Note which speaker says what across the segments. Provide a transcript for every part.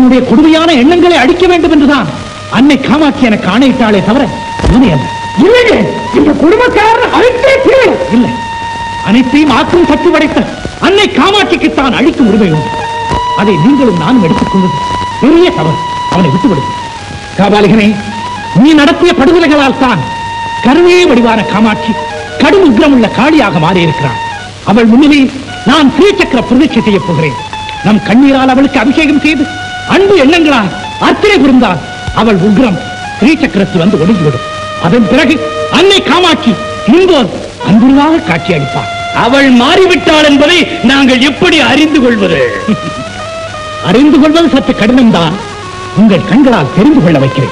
Speaker 1: என்னுடைய கொடுமையான எண்ணங்களை அழிக்க வேண்டும் என்றுதான் அன்னை காமாட்சி எனக்கு ஆணையிட்டாளே தவிர இவனை அல்ல இல்லைங்க இந்த குடும்பக்காரர் அழைத்தே தீரும் இல்லை அனைத்தையும் ஆக்கும் சக்தி படைத்த அன்னை காமாட்சிக்கு தான் அழிக்கும் உரிமை உண்டு அதை நீங்களும் நானும் எடுத்துக்கொண்டது பெரிய தவறு அவனை விட்டுவிடுங்க காபாலிகனே நீ நடத்திய படுகொலைகளால் தான் கருவே வடிவான காமாட்சி கடும் உக்ரமுள்ள காளியாக மாறியிருக்கிறாள் அவள் முன்னிலையில் நான் ஸ்ரீசக்கர பிரதிஷ்டை செய்யப் போகிறேன் நம் கண்ணீரால் அவளுக்கு அபிஷேகம் செய்து அன்பு எண்ணங்களால் அர்ச்சனை புரிந்தால் அவள் உக்ரம் ஸ்ரீசக்கரத்தில் வந்து ஒடுங்கிவிடும் அதன் பிறகு அன்னை காமாட்சி இன்போர் அன்புருவாக காட்சி அளிப்பார்
Speaker 2: அவள் மாறிவிட்டாள் என்பதை நாங்கள் எப்படி அறிந்து கொள்வது
Speaker 1: அறிந்து கொள்வது சற்று கடினம்தான் உங்கள் கண்களால் தெரிந்து கொள்ள வைக்கிறேன்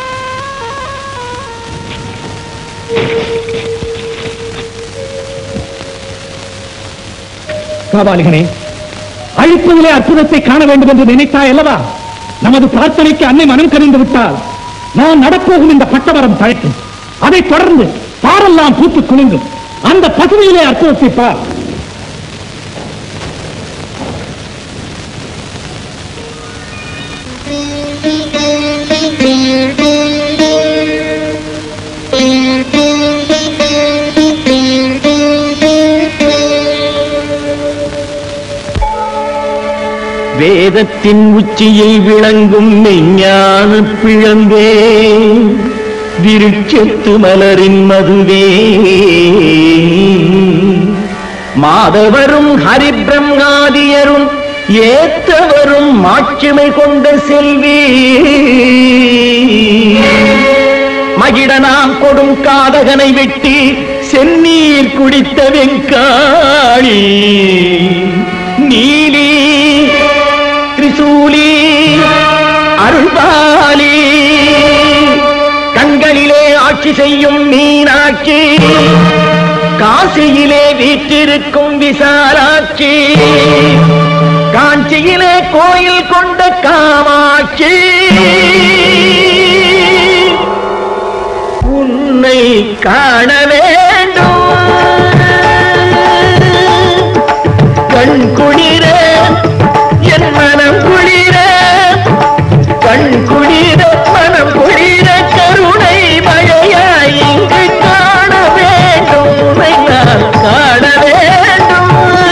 Speaker 1: காபாலிகனே அழிப்பதிலே அற்புதத்தை காண வேண்டும் என்று நினைத்தாய் அல்லவா நமது பிரார்த்தனைக்கு அன்னை மனம் கனிந்து விட்டால் நான் நடப்போகும் இந்த பட்டமரம் தழைக்கும் அதைத் தொடர்ந்து பாரெல்லாம் பூத்து குலுங்கும் அந்த பசுமையிலே அற்புதத்தை பார்
Speaker 2: வேதத்தின் உச்சியில் விளங்கும் மெஞ்ஞான பிழந்தே விருட்சத்து மலரின் மதுவே மாதவரும் ஹரிபிரம்மாதியரும் ஏத்தவரும் மாட்சிமை கொண்ட செல்வி மகிடனாம் கொடும் காதகனை வெட்டி செந்நீர் குடித்த வெங்காளி நீலி திரிசூலி அருள்பாலி கண்களிலே ஆட்சி செய்யும் மீனாட்சி காசியிலே வீற்றிருக்கும் விசாலாட்சி காஞ்சியிலே கோயில் கொண்ட காமாட்சி உன்னை காண வேண்டும் கண் குளிர என் மனம் குளிர கண் குளிர மனம் குளிர கருணை மழையாய் இங்கு காண வேண்டும் உன்னை நான் காண வேண்டும்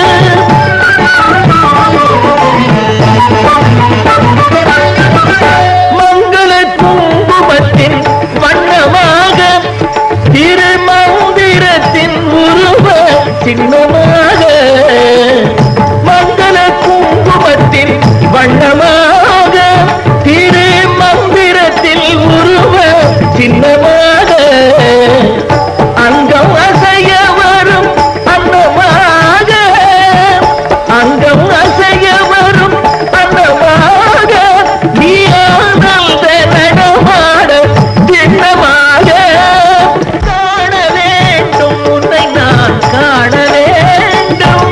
Speaker 2: மங்கள குங்குமத்தின் வண்ணமாக திருமந்திரத்தின் உருவ சின்னமாக மங்கள குங்குமத்தின் வண்ணமாக திருமந்திரத்தில் உருவ சின்னமாக அங்கம் அசைய வரும் அன்னமாக அங்கம் அசைய வரும் அன்னமாக நீ ஆனந்த நடமாட திண்ணமாக காண வேண்டும் உன்னை நான் காண வேண்டும்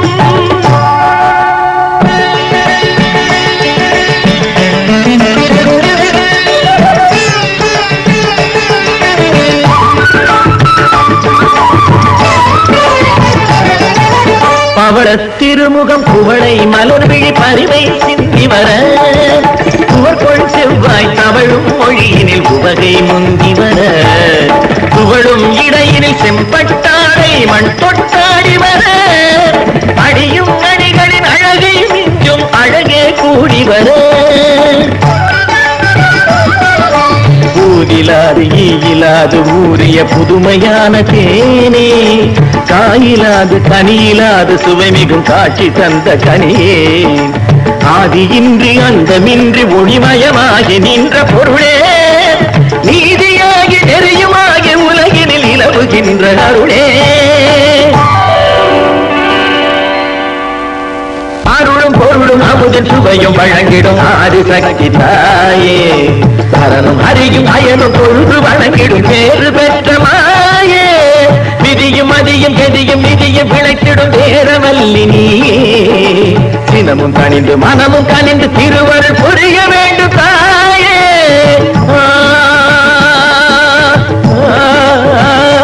Speaker 2: பவள திருமுகம் குவளை மலர் விழி பரிவை சிந்தி வர துவர்கொள் செவ்வாய் தவழும் மொழியினில் உவகை முந்தி வர துவளும் இடையினில் செம்பட்டாடை மண் தொட்டாடி வர அடியும் அடிகளின் அழகை மிஞ்சும் அழகே கூடி வர பூவிலாது ஈயிலாது ஊறிய புதுமையான தேனே காயிலாது கனியிலாது சுவைமிகும் காட்சி தந்த கனியே ஆதியின்றி அந்தமின்றி ஒளிமயமாகி நின்ற பொருளே நீதியாகி நெறியுமாகி உலகினில் இலவுகின்ற அருளே அருளும் பொருளும் அமுதன் சுவையும் வழங்கிடும் ஆறு சக்தி தாயே சரணம் அறியும் அயனும் பொழுது வழங்கிடும் பேறு பெற்ற மாயே விதியும் அதியும் கதியும் விதியும் விளைத்திடும் வேறவல்லி நீயே சினமும் கனிந்து மனமும் கனிந்து திருவருள் புரிய வேண்டும் தாயே ஆ, ஆ,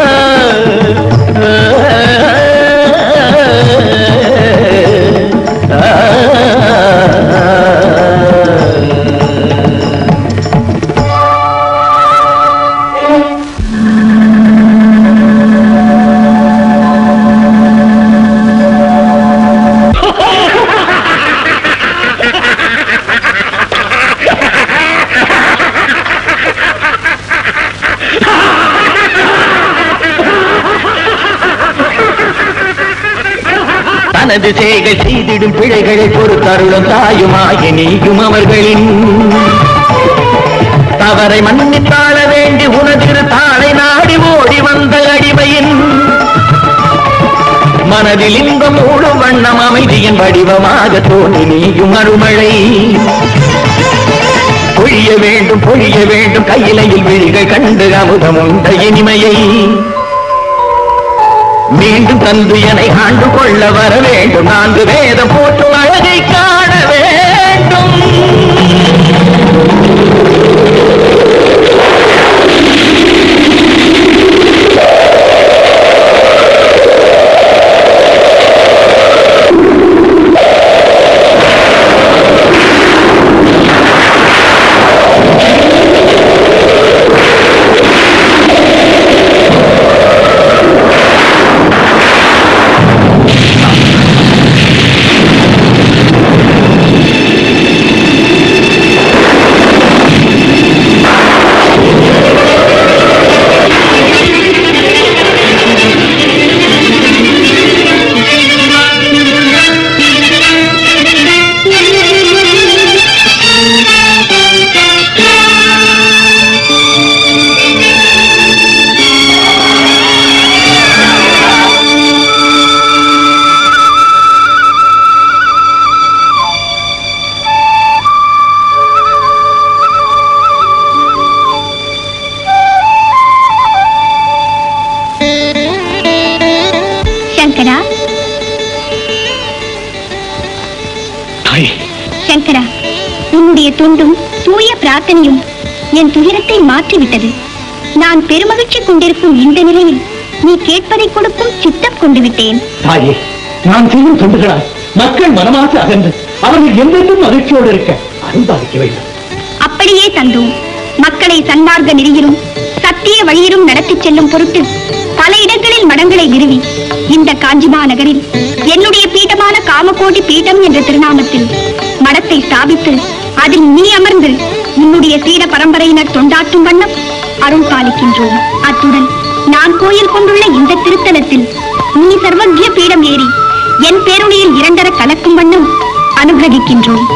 Speaker 2: ஆ, ஆ. தனது சேகை செய்திடும் பிழைகளை பொறுத்தருளும் தாயுமாகி நீயும் அவர்களின் தவறை மன்னித்தாள வேண்டி உனதிரு தாளை நாடி ஓடி வந்த அடிமையின் மனதில் இன்பம் மூடும் வண்ணம் அமைதியின் வடிவமாக தோன்றி நீயும் அருமழை பொழிய வேண்டும் பொழிய வேண்டும் கையிலையில் விழிகள் கண்டு அமுதம் உண்ட இனிமையை மீண்டும் தந்து என்னை ஆண்டு கொள்ள வர வேண்டும் நான்கு வேதம் போற்றும் அழகை காண வேண்டும்
Speaker 3: சங்கரா
Speaker 1: தாயே
Speaker 3: சங்கரா உன்னுடைய தொண்டும் தூய பிரார்த்தனையும் என் துயரத்தை மாற்றிவிட்டது நான் பெருமகிழ்ச்சி கொண்டிருக்கும் இந்த நிலையில் நீ கேட்பதை கொடுக்கும் சித்தம் கொண்டு விட்டேன்
Speaker 1: தாயே நான் செய்யும் தொண்டுகளால் மக்கள் மனமாசு அகன்று அவர்கள் என்றென்றும் மகிழ்ச்சியோடு இருக்க அருள்பாலிக்க வேண்டும்
Speaker 3: அப்படியே தந்தோம் மக்களை சன்மார்க்க நெறியிலும் சத்திய வழியிலும் நடத்திச் செல்லும் பொருட்டு பல இடங்களில் மடங்களை நிறுவி இந்த காஞ்சிமா நகரில் என்னுடைய பீடமான காமகோடி பீடம் என்ற திருநாமத்தில் மடத்தை ஸ்தாபித்து அதில் நீ அமர்ந்து உன்னுடைய சீட பரம்பரையினர் தொண்டாற்றும் வண்ணம் அருள் பாலிக்கின்றோம் அத்துடன் நான் கோயில் கொண்டுள்ள இந்த திருத்தலத்தில் நீ சர்வஜ்ய பீடம் ஏறி என் பேருணையில் இரண்டர கலக்கும் வண்ணம் அனுகிரகிக்கின்றோம்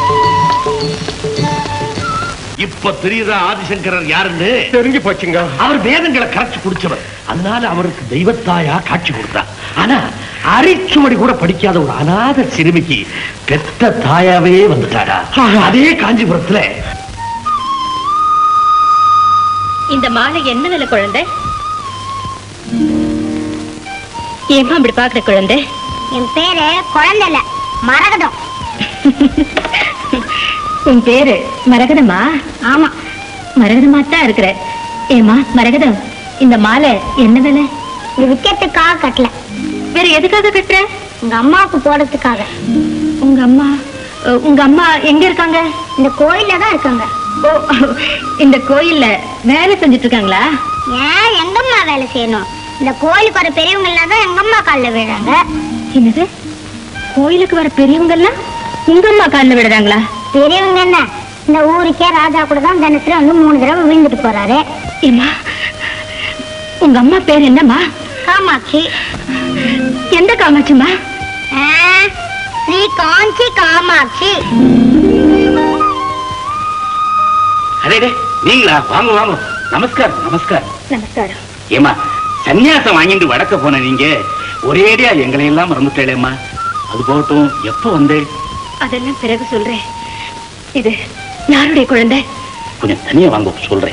Speaker 4: இப்ப தெரியுதா ஆதிசங்கரர் யாருன்னு
Speaker 1: தெரிஞ்சு போச்சுங்க
Speaker 4: அவர் வேதங்களை கரைச்சு குடிச்சவர் அதனால அவருக்கு தெய்வத்தாயா காட்சி கொடுத்தார் ஆனா அரிச்சுவடி கூட படிக்காத ஒரு அநாத சிறுமிக்கு பெத்த தாயாவே வந்துட்டாரா அதே காஞ்சிபுரத்துல
Speaker 5: இந்த மாலை என்ன விலை குழந்தை ஏமா அப்படி பாக்குற குழந்தை
Speaker 3: என் பேரு குழந்தை இல்ல மரகதம்
Speaker 5: உன் பேரு மரகதமா
Speaker 3: ஆமா
Speaker 5: மரகதமா தான் இருக்கிற ஏமா மரகதம் இந்த மாலை என்ன விலை
Speaker 3: இது விக்கிறதுக்காக கட்டல
Speaker 5: வேற எதுக்காக கட்டுற
Speaker 3: உங்க அம்மாவுக்கு போடுறதுக்காக
Speaker 5: உங்க அம்மா அஹ், உங்க அம்மா எங்க இருக்காங்க
Speaker 3: இந்த கோயில்ல தான் இருக்காங்க
Speaker 5: ஓ இந்த கோயில்ல வேலை செஞ்சுட்டு இருக்காங்களா
Speaker 3: ஏன் எங்க அம்மா வேலை செய்யணும் இந்த கோயிலுக்கு வர பெரியவங்க எல்லாம் தான் எங்க அம்மா காலில் விழுறாங்க
Speaker 5: என்னது கோயிலுக்கு வர பெரியவங்க எல்லாம் உங்க அம்மா காலில் விடுறாங்களா
Speaker 3: பெரியவங்க என்ன இந்த ஊருக்கே ராஜா கூட தான் தினத்துல வந்து மூணு தடவை விழுந்துட்டு போறாரு
Speaker 5: ஏமா உங்க அம்மா பேர் என்னம்மா
Speaker 3: காமாட்சி
Speaker 5: எந்த காமாட்சிமா
Speaker 3: ஆ, ஸ்ரீ காஞ்சி காமாட்சி
Speaker 4: அடே டே, நீங்களா வாங்க வாங்க நமஸ்காரம் நமஸ்காரம்
Speaker 5: நமஸ்காரம்
Speaker 4: ஏமா சன்னியாசம் வாங்கிட்டு வடக்க போன நீங்க ஒரேடியா எங்களை எல்லாம் மறந்துட்டேளேம்மா அது போகட்டும் எப்ப வந்தேன்
Speaker 5: அதெல்லாம் பிறகு சொல்றேன் இது யாருடைய குழந்தை
Speaker 4: கொஞ்சம் தனியா வாங்க சொல்றேன்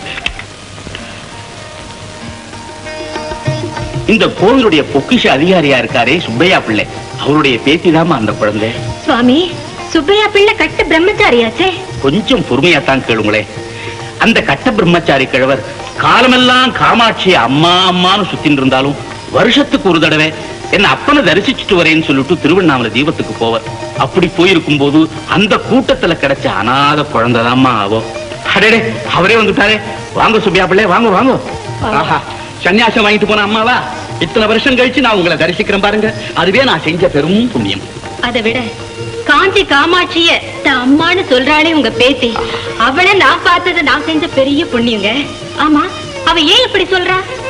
Speaker 4: இந்த கோவிலுடைய பொக்கிஷ அதிகாரியா இருக்காரே சுப்பையா பிள்ளை அவருடைய பேத்திதாம்மா அந்த குழந்தை
Speaker 5: சுவாமி சுப்பையா பிள்ளை கட்டு பிரம்மச்சாரியாச்சே
Speaker 4: கொஞ்சம் பொறுமையா தான் கேளுங்களே அந்த கட்ட பிரம்மச்சாரி கிழவர் காலமெல்லாம் காமாட்சி அம்மா அம்மான்னு சுத்தின்னு இருந்தாலும் வருஷத்துக்கு ஒரு தடவை என்ன அப்பனை தரிசிச்சுட்டு வரேன்னு சொல்லிட்டு திருவண்ணாமலை தீபத்துக்கு போவர் அப்படி போயிருக்கும் போது அந்த கூட்டத்துல கிடைச்ச அனாத குழந்தைதாம்மா ஆகும் அடடே அவரே வந்துட்டாரே வாங்க சுப்பியா பிள்ளை வாங்க வாங்க ஆஹா சன்னியாசம் வாங்கிட்டு போன அம்மாவா இத்தனை வருஷம் கழிச்சு நான் உங்களை தரிசிக்கிறேன் பாருங்க அதுவே நான் செஞ்ச பெரும் புண்ணியம்
Speaker 5: அதை விட காஞ்சி காமாட்சிய தான் அம்மான்னு சொல்றாளே உங்க பேத்தி அவளை நான் பார்த்தது நான் செஞ்ச பெரிய புண்ணியங்க ஆமா அவ ஏன் இப்படி சொல்றா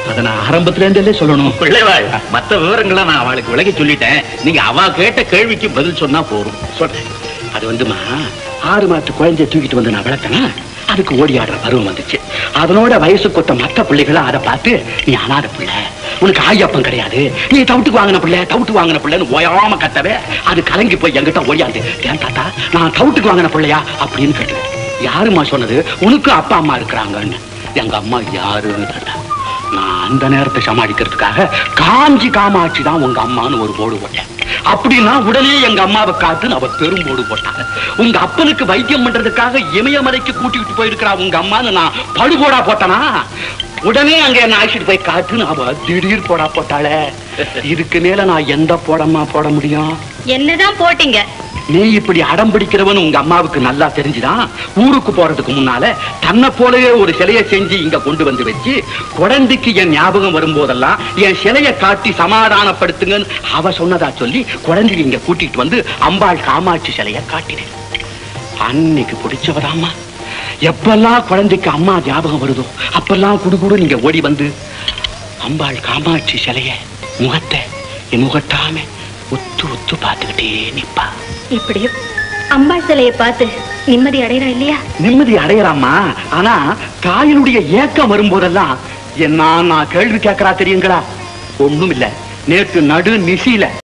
Speaker 1: அதை நான் ஆரம்பத்துல இருந்தே சொல்லணும்
Speaker 4: பிள்ளைவாள் மத்த விவரங்களை நான் அவளுக்கு விலகி சொல்லிட்டேன் நீங்க அவ கேட்ட கேள்விக்கு பதில் சொன்னா போறோம்
Speaker 1: சொல்றேன் அது வந்துமா ஆறு மாத்து குழந்தைய தூக்கிட்டு வந்து நான் வளர்த்தனா அதுக்கு ஓடி ஆடுற பருவம் வந்துச்சு அதனோட வயசு கொத்த மத்த பிள்ளைகளும் அதை பார்த்து நீ அனாத பிள்ளை உனக்கு ஆயப்பம் கிடையாது நீ தவிட்டுக்கு வாங்கின பிள்ளை தவிட்டு வாங்கின பிள்ளைன்னு ஓயாம கத்தவே அது கலங்கி போய் என்கிட்ட ஓடியாந்து ஏன் தாத்தா நான் தவிட்டுக்கு வாங்கின பிள்ளையா அப்படின்னு கேட்டேன் யாருமா சொன்னது உனக்கு அப்பா அம்மா இருக்கிறாங்கன்னு எங்க அம்மா யாருன்னு கேட்டா நான் அந்த நேரத்தை சமாளிக்கிறதுக்காக காஞ்சி காமாட்சி தான் உங்க அம்மான்னு ஒரு போடு போட்டேன் அப்படின்னா உடனே எங்க அம்மாவை காத்து அவ பெரும் போடு போட்டாங்க உங்க அப்பனுக்கு வைத்தியம் பண்றதுக்காக இமயமலைக்கு கூட்டிட்டு போயிருக்கிறா உங்க அம்மான்னு நான் படுகோடா போட்டனா உடனே அங்க என்ன அழைச்சிட்டு போய் காத்துன்னு அவ திடீர் போடா போட்டாளே இதுக்கு மேல நான் எந்த போடமா போட முடியும்
Speaker 5: என்னதான் போட்டீங்க
Speaker 1: நீ இப்படி அடம் பிடிக்கிறவன் உங்க அம்மாவுக்கு நல்லா தெரிஞ்சுதான் ஊருக்கு போறதுக்கு முன்னால தன்னை போலவே ஒரு சிலையை செஞ்சு இங்க கொண்டு வந்து வச்சு குழந்தைக்கு என் ஞாபகம் வரும்போதெல்லாம் என் சிலையை காட்டி சமாதானப்படுத்துங்கன்னு அவ சொன்னதா சொல்லி குழந்தைக்கு இங்க கூட்டிட்டு வந்து அம்பாள் காமாட்சி சிலையை காட்டினேன் அன்னைக்கு பிடிச்சவதாம்மா எப்பெல்லாம் குழந்தைக்கு அம்மா ஞாபகம் வருதோ அப்பெல்லாம் குடுகுடு நீங்க ஓடி வந்து அம்பாள் காமாட்சி சிலைய முகத்தை என் முகட்டாம ஒத்து ஒத்து பார்த்துக்கிட்டே நிப்பா
Speaker 5: இப்படியும் அம்பாள் சிலையை பார்த்து நிம்மதி அடையறா இல்லையா
Speaker 1: நிம்மதி அடையறாமா ஆனா தாயினுடைய ஏக்கம் வரும்போதெல்லாம் என்ன நான் கேள்வி கேட்கறா தெரியுங்களா ஒண்ணும் இல்ல நேற்று நடு நிசியில